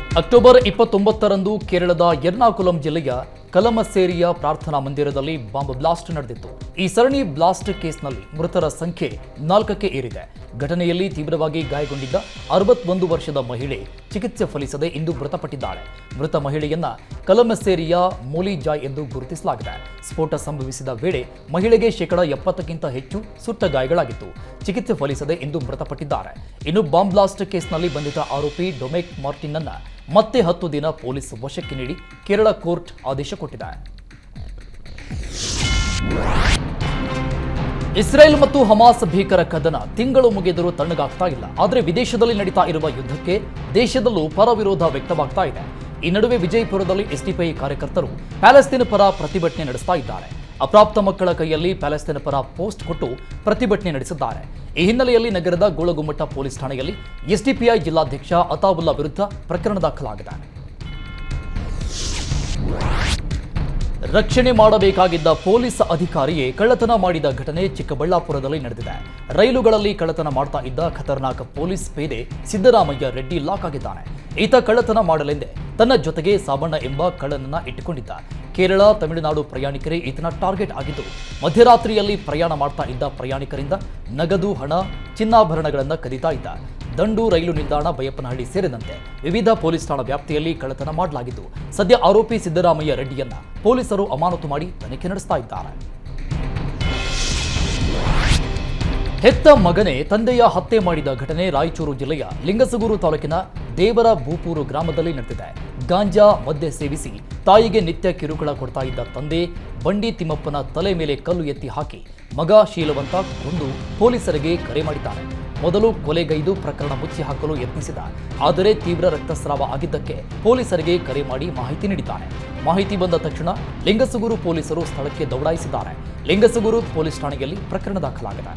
October ಇಪ್ಪತ್ತೊಂಬತ್ತರಂದು ಕೇರಳದ ಎರ್ನಾಕುಲಂ ಜಿಲ್ಲೆಯ ಕಲಮಸೇರಿಯ ಪ್ರಾರ್ಥನಾ ಮಂದಿರದಲ್ಲಿ ಬಾಂಬ್ ಬ್ಲಾಸ್ಟ್ ನಡೆದಿತ್ತು ಈ ಸರಣಿ ಬ್ಲಾಸ್ಟ್ ಕೇಸ್ನಲ್ಲಿ ಮೃತರ ಸಂಖ್ಯೆ ನಾಲ್ಕಕ್ಕೆ ಏರಿದೆ ಘಟನೆಯಲ್ಲಿ ತೀವ್ರವಾಗಿ ಗಾಯಗೊಂಡಿದ್ದ ಅರವತ್ತೊಂದು ವರ್ಷದ ಮಹಿಳೆ ಚಿಕಿತ್ಸೆ ಫಲಿಸದೆ ಇಂದು ಮೃತಪಟ್ಟಿದ್ದಾಳೆ ಮೃತ ಮಹಿಳೆಯನ್ನ ಕಲಮಸೇರಿಯ ಮೂಲಿಜಾಯ್ ಎಂದು ಗುರುತಿಸಲಾಗಿದೆ ಸ್ಫೋಟ ಸಂಭವಿಸಿದ ವೇಳೆ ಮಹಿಳೆಗೆ ಶೇಕಡ ಎಪ್ಪತ್ತಕ್ಕಿಂತ ಹೆಚ್ಚು ಸುಟ್ಟ ಗಾಯಗಳಾಗಿತ್ತು ಚಿಕಿತ್ಸೆ ಫಲಿಸದೆ ಇಂದು ಮೃತಪಟ್ಟಿದ್ದಾರೆ ಇನ್ನು ಬಾಂಬ್ ಬ್ಲಾಸ್ಟ್ ಕೇಸ್ನಲ್ಲಿ ಬಂಧಿತ ಆರೋಪಿ ಡೊಮೆಕ್ ಮಾರ್ಟಿನ್ ಅನ್ನ ಮತ್ತೆ ಹತ್ತು ದಿನ ಪೊಲೀಸ್ ವಶಕ್ಕೆ ನೀಡಿ ಕೇರಳ ಕೋರ್ಟ್ ಆದೇಶ ಕೊಟ್ಟಿದೆ ಇಸ್ರೇಲ್ ಮತ್ತು ಹಮಾಸ್ ಭೀಕರ ಕದನ ತಿಂಗಳು ಮುಗಿದರೂ ತಣ್ಣಗಾಗ್ತಾ ಇಲ್ಲ ಆದರೆ ವಿದೇಶದಲ್ಲಿ ನಡೀತಾ ಇರುವ ಯುದ್ಧಕ್ಕೆ ದೇಶದಲ್ಲೂ ಪರ ವಿರೋಧ ವ್ಯಕ್ತವಾಗ್ತಾ ಇದೆ ಈ ನಡುವೆ ವಿಜಯಪುರದಲ್ಲಿ ಎಸ್ಡಿಪಿಐ ಕಾರ್ಯಕರ್ತರು ಪ್ಯಾಲೆಸ್ತೀನ್ ಪರ ಪ್ರತಿಭಟನೆ ನಡೆಸ್ತಾ ಇದ್ದಾರೆ ಅಪ್ರಾಪ್ತ ಮಕ್ಕಳ ಕೈಯಲ್ಲಿ ಪ್ಯಾಲೆಸ್ತೀನ್ ಪರ ಪೋಸ್ಟ್ ಕೊಟ್ಟು ಪ್ರತಿಭಟನೆ ನಡೆಸಿದ್ದಾರೆ ಈ ಹಿನ್ನೆಲೆಯಲ್ಲಿ ನಗರದ ಗೋಳಗುಮ್ಮಟ ಪೊಲೀಸ್ ಠಾಣೆಯಲ್ಲಿ ಎಸ್ಡಿಪಿಐ ಜಿಲ್ಲಾಧ್ಯಕ್ಷ ಅತಾವುಲ್ಲಾ ವಿರುದ್ಧ ಪ್ರಕರಣ ದಾಖಲಾಗಿದೆ ರಕ್ಷಣೆ ಮಾಡಬೇಕಾಗಿದ್ದ ಪೊಲೀಸ್ ಅಧಿಕಾರಿಯೇ ಕಳ್ಳತನ ಮಾಡಿದ ಘಟನೆ ಚಿಕ್ಕಬಳ್ಳಾಪುರದಲ್ಲಿ ನಡೆದಿದೆ ರೈಲುಗಳಲ್ಲಿ ಕಳ್ಳತನ ಮಾಡ್ತಾ ಇದ್ದ ಖತರ್ನಾಕ್ ಪೊಲೀಸ್ ಪೇದೆ ಸಿದ್ದರಾಮಯ್ಯ ರೆಡ್ಡಿ ಲಾಕ್ ಆಗಿದ್ದಾನೆ ಈತ ಕಳ್ಳತನ ಮಾಡಲೆಂದೇ ತನ್ನ ಜೊತೆಗೆ ಸಾಬಣ್ಣ ಎಂಬ ಕಳ್ಳನನ್ನ ಇಟ್ಟುಕೊಂಡಿದ್ದ ಕೇರಳ ತಮಿಳುನಾಡು ಪ್ರಯಾಣಿಕರೇ ಈತನ ಟಾರ್ಗೆಟ್ ಆಗಿದ್ದು ಮಧ್ಯರಾತ್ರಿಯಲ್ಲಿ ಪ್ರಯಾಣ ಮಾಡ್ತಾ ಇದ್ದ ಪ್ರಯಾಣಿಕರಿಂದ ನಗದು ಹಣ ಚಿನ್ನಾಭರಣಗಳನ್ನು ಕದೀತಾ ಇದ್ದ ದಂಡು ರೈಲು ನಿಲ್ದಾಣ ಬೈಯಪ್ಪನಹಳ್ಳಿ ಸೇರಿದಂತೆ ವಿವಿಧ ಪೊಲೀಸ್ ಠಾಣಾ ವ್ಯಾಪ್ತಿಯಲ್ಲಿ ಕಳ್ಳತನ ಮಾಡಲಾಗಿದ್ದು ಸದ್ಯ ಆರೋಪಿ ಸಿದ್ದರಾಮಯ್ಯ ರೆಡ್ಡಿಯನ್ನ ಪೊಲೀಸರು ಅಮಾನತು ಮಾಡಿ ತನಿಖೆ ನಡೆಸ್ತಾ ಇದ್ದಾರೆ ಹೆತ್ತ ಮಗನೇ ತಂದೆಯ ಹತ್ಯೆ ಮಾಡಿದ ಘಟನೆ ರಾಯಚೂರು ಜಿಲ್ಲೆಯ ಲಿಂಗಸಗೂರು ತಾಲೂಕಿನ ದೇವರ ಭೂಪೂರು ಗ್ರಾಮದಲ್ಲಿ ನಡೆದಿದೆ ಗಾಂಜಾ ಮದ್ಯ ಸೇವಿಸಿ ತಾಯಿಗೆ ನಿತ್ಯ ಕಿರುಕುಳ ಕೊಡ್ತಾ ಇದ್ದ ತಂದೆ ಬಂಡಿ ತಿಮ್ಮಪ್ಪನ ತಲೆ ಮೇಲೆ ಕಲ್ಲು ಎತ್ತಿ ಹಾಕಿ ಮಗ ಶೀಲವಂತ ಕೊಂದು ಪೊಲೀಸರಿಗೆ ಕರೆ ಮಾಡಿದ್ದಾರೆ ಮೊದಲು ಕೊಲೆಗೈದು ಪ್ರಕರಣ ಮುಚ್ಚಿ ಹಾಕಲು ಯತ್ನಿಸಿದ ಆದರೆ ತೀವ್ರ ರಕ್ತಸ್ರಾವ ಆಗಿದ್ದಕ್ಕೆ ಪೊಲೀಸರಿಗೆ ಕರೆ ಮಾಡಿ ಮಾಹಿತಿ ನೀಡಿದ್ದಾನೆ ಮಾಹಿತಿ ಬಂದ ತಕ್ಷಣ ಲಿಂಗಸಗೂರು ಪೊಲೀಸರು ಸ್ಥಳಕ್ಕೆ ದೌಡಾಯಿಸಿದ್ದಾರೆ ಲಿಂಗಸಗೂರು ಪೊಲೀಸ್ ಠಾಣೆಯಲ್ಲಿ ಪ್ರಕರಣ ದಾಖಲಾಗಿದೆ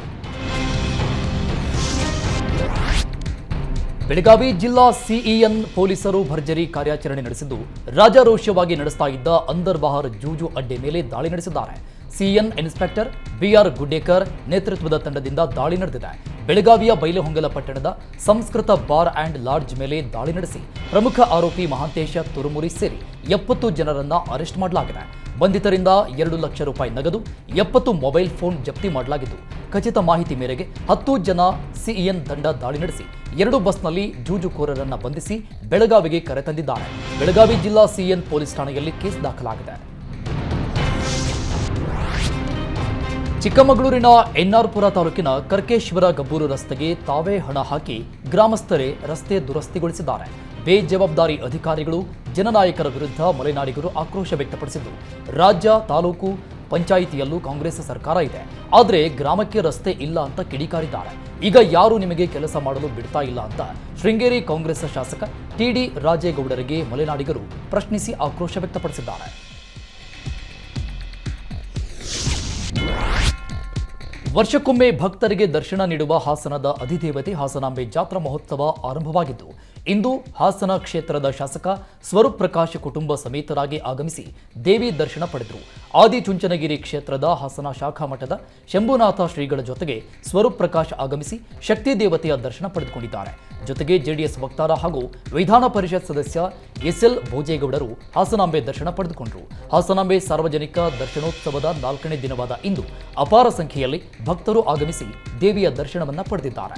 ಬೆಳಗಾವಿ ಜಿಲ್ಲಾ ಸಿಇಎನ್ ಪೊಲೀಸರು ಭರ್ಜರಿ ಕಾರ್ಯಾಚರಣೆ ನಡೆಸಿದ್ದು ರಾಜಾರೋಷ್ಯವಾಗಿ ನಡೆಸ್ತಾ ಇದ್ದ ಅಂದರ್ಬಹಾರ್ ಜೂಜು ಅಡ್ಡೆ ಮೇಲೆ ದಾಳಿ ನಡೆಸಿದ್ದಾರೆ ಸಿಎನ್ ಇನ್ಸ್ಪೆಕ್ಟರ್ ಬಿಆರ್ ಗುಡ್ಡೇಕರ್ ನೇತೃತ್ವದ ತಂಡದಿಂದ ದಾಳಿ ನಡೆದಿದೆ ಬೆಳಗಾವಿಯ ಬೈಲಹೊಂಗಲ ಪಟ್ಟಣದ ಸಂಸ್ಕೃತ ಬಾರ್ ಆ್ಯಂಡ್ ಲಾಡ್ಜ್ ಮೇಲೆ ದಾಳಿ ನಡೆಸಿ ಪ್ರಮುಖ ಆರೋಪಿ ಮಹಾಂತೇಶ ತುರುಮುರಿ ಸೇರಿ ಎಪ್ಪತ್ತು ಜನರನ್ನ ಅರೆಸ್ಟ್ ಮಾಡಲಾಗಿದೆ ಬಂಧಿತರಿಂದ ಎರಡು ಲಕ್ಷ ರೂಪಾಯಿ ನಗದು ಎಪ್ಪತ್ತು ಮೊಬೈಲ್ ಫೋನ್ ಜಪ್ತಿ ಮಾಡಲಾಗಿದ್ದು ಖಚಿತ ಮಾಹಿತಿ ಮೇರೆಗೆ ಹತ್ತು ಜನ ಸಿಇಎನ್ ತಂಡ ದಾಳಿ ನಡೆಸಿ ಎರಡು ಬಸ್ನಲ್ಲಿ ಜೂಜುಕೋರರನ್ನ ಬಂಧಿಸಿ ಬೆಳಗಾವಿಗೆ ಕರೆತಂದಿದ್ದಾರೆ ಬೆಳಗಾವಿ ಜಿಲ್ಲಾ ಸಿಎನ್ ಪೊಲೀಸ್ ಠಾಣೆಯಲ್ಲಿ ಕೇಸ್ ದಾಖಲಾಗಿದೆ ಚಿಕ್ಕಮಗಳೂರಿನ ಎನ್ಆರ್ಪುರ ತಾಲೂಕಿನ ಕರ್ಕೇಶ್ವರ ಗಬ್ಬೂರು ರಸ್ತೆಗೆ ತಾವೇ ಹಣ ಹಾಕಿ ಗ್ರಾಮಸ್ಥರೇ ರಸ್ತೆ ದುರಸ್ತಿಗೊಳಿಸಿದ್ದಾರೆ ಬೇಜವಾಬ್ದಾರಿ ಅಧಿಕಾರಿಗಳು ಜನನಾಯಕರ ವಿರುದ್ಧ ಮಲೆನಾಡಿಗರು ಆಕ್ರೋಶ ವ್ಯಕ್ತಪಡಿಸಿದ್ದು ರಾಜ್ಯ ತಾಲೂಕು ಪಂಚಾಯಿತಿಯಲ್ಲೂ ಕಾಂಗ್ರೆಸ್ ಸರ್ಕಾರ ಇದೆ ಆದರೆ ಗ್ರಾಮಕ್ಕೆ ರಸ್ತೆ ಇಲ್ಲ ಅಂತ ಕಿಡಿಕಾರಿದ್ದಾರೆ ಈಗ ಯಾರು ನಿಮಗೆ ಕೆಲಸ ಮಾಡಲು ಬಿಡ್ತಾ ಇಲ್ಲ ಅಂತ ಶೃಂಗೇರಿ ಕಾಂಗ್ರೆಸ್ ಶಾಸಕ ಟಿಡಿ ರಾಜೇಗೌಡರಿಗೆ ಮಲೆನಾಡಿಗರು ಪ್ರಶ್ನಿಸಿ ಆಕ್ರೋಶ ವ್ಯಕ್ತಪಡಿಸಿದ್ದಾರೆ ವರ್ಷಕ್ಕೊಮ್ಮೆ ಭಕ್ತರಿಗೆ ದರ್ಶನ ನೀಡುವ ಹಾಸನದ ಅಧಿದೇವತೆ ಹಾಸನಾಂಬೆ ಜಾತ್ರಾ ಮಹೋತ್ಸವ ಆರಂಭವಾಗಿದ್ದು ಇಂದು ಹಾಸನ ಕ್ಷೇತ್ರದ ಶಾಸಕ ಸ್ವರೂಪ್ ಪ್ರಕಾಶ್ ಕುಟುಂಬ ಸಮೇತರಾಗಿ ಆಗಮಿಸಿ ದೇವಿ ದರ್ಶನ ಪಡೆದರು ಆದಿಚುಂಚನಗಿರಿ ಕ್ಷೇತ್ರದ ಹಾಸನ ಶಾಖಾ ಮಠದ ಶಂಭುನಾಥ ಶ್ರೀಗಳ ಜೊತೆಗೆ ಸ್ವರೂಪ್ ಪ್ರಕಾಶ್ ಆಗಮಿಸಿ ಶಕ್ತಿ ದೇವತೆಯ ದರ್ಶನ ಪಡೆದುಕೊಂಡಿದ್ದಾರೆ ಜೊತೆಗೆ ಜೆಡಿಎಸ್ ವಕ್ತಾರ ಹಾಗೂ ವಿಧಾನ ಪರಿಷತ್ ಸದಸ್ಯ ಎಸ್ಎಲ್ ಭೋಜೇಗೌಡರು ಹಾಸನಾಂಬೆ ದರ್ಶನ ಪಡೆದುಕೊಂಡರು ಹಾಸನಾಂಬೆ ಸಾರ್ವಜನಿಕ ದರ್ಶನೋತ್ಸವದ ನಾಲ್ಕನೇ ದಿನವಾದ ಇಂದು ಅಪಾರ ಸಂಖ್ಯೆಯಲ್ಲಿ ಭಕ್ತರು ಆಗಮಿಸಿ ದೇವಿಯ ದರ್ಶನವನ್ನ ಪಡೆದಿದ್ದಾರೆ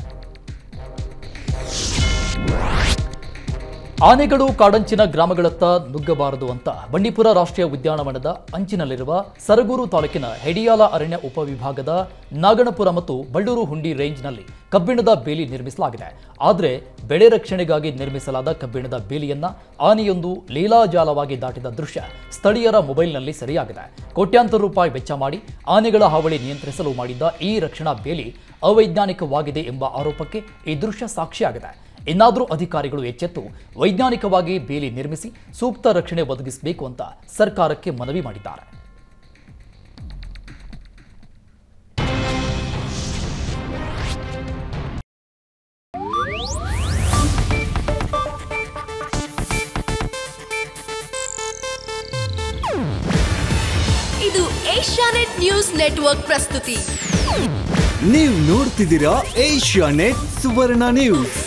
ಆನೆಗಳು ಕಾಡಂಚಿನ ಗ್ರಾಮಗಳತ್ತ ನುಗ್ಗಬಾರದು ಅಂತ ಬಂಡೀಪುರ ರಾಷ್ಟ್ರೀಯ ಉದ್ಯಾನವನದ ಅಂಚಿನಲ್ಲಿರುವ ಸರಗೂರು ತಾಲೂಕಿನ ಹೆಡಿಯಾಲ ಅರಣ್ಯ ಉಪವಿಭಾಗದ ನಾಗಣಪುರ ಮತ್ತು ಬಳ್ಳೂರು ಹುಂಡಿ ರೇಂಜ್ನಲ್ಲಿ ಕಬ್ಬಿಣದ ಬೇಲಿ ನಿರ್ಮಿಸಲಾಗಿದೆ ಆದರೆ ಬೆಳೆ ರಕ್ಷಣೆಗಾಗಿ ನಿರ್ಮಿಸಲಾದ ಕಬ್ಬಿಣದ ಬೇಲಿಯನ್ನ ಆನೆಯೊಂದು ಲೀಲಾಜಾಲವಾಗಿ ದಾಟಿದ ದೃಶ್ಯ ಸ್ಥಳೀಯರ ಮೊಬೈಲ್ನಲ್ಲಿ ಸೆರೆಯಾಗಿದೆ ಕೋಟ್ಯಾಂತರ ರೂಪಾಯಿ ವೆಚ್ಚ ಮಾಡಿ ಆನೆಗಳ ಹಾವಳಿ ನಿಯಂತ್ರಿಸಲು ಮಾಡಿದ್ದ ಈ ರಕ್ಷಣಾ ಬೇಲಿ ಅವೈಜ್ಞಾನಿಕವಾಗಿದೆ ಎಂಬ ಆರೋಪಕ್ಕೆ ಈ ದೃಶ್ಯ ಸಾಕ್ಷಿಯಾಗಿದೆ ಇನ್ನಾದರೂ ಅಧಿಕಾರಿಗಳು ಎಚ್ಚೆತ್ತು ವೈಜ್ಞಾನಿಕವಾಗಿ ಬೇಲಿ ನಿರ್ಮಿಸಿ ಸೂಕ್ತ ರಕ್ಷಣೆ ಒದಗಿಸಬೇಕು ಅಂತ ಸರ್ಕಾರಕ್ಕೆ ಮನವಿ ಮಾಡಿದ್ದಾರೆ ಇದು ಏಷ್ಯಾನೆಟ್ ನ್ಯೂಸ್ ನೆಟ್ವರ್ಕ್ ಪ್ರಸ್ತುತಿ ನೀವು ನೋಡ್ತಿದ್ದೀರಾ ಏಷ್ಯಾ ನೆಟ್ ಸುವರ್ಣ ನ್ಯೂಸ್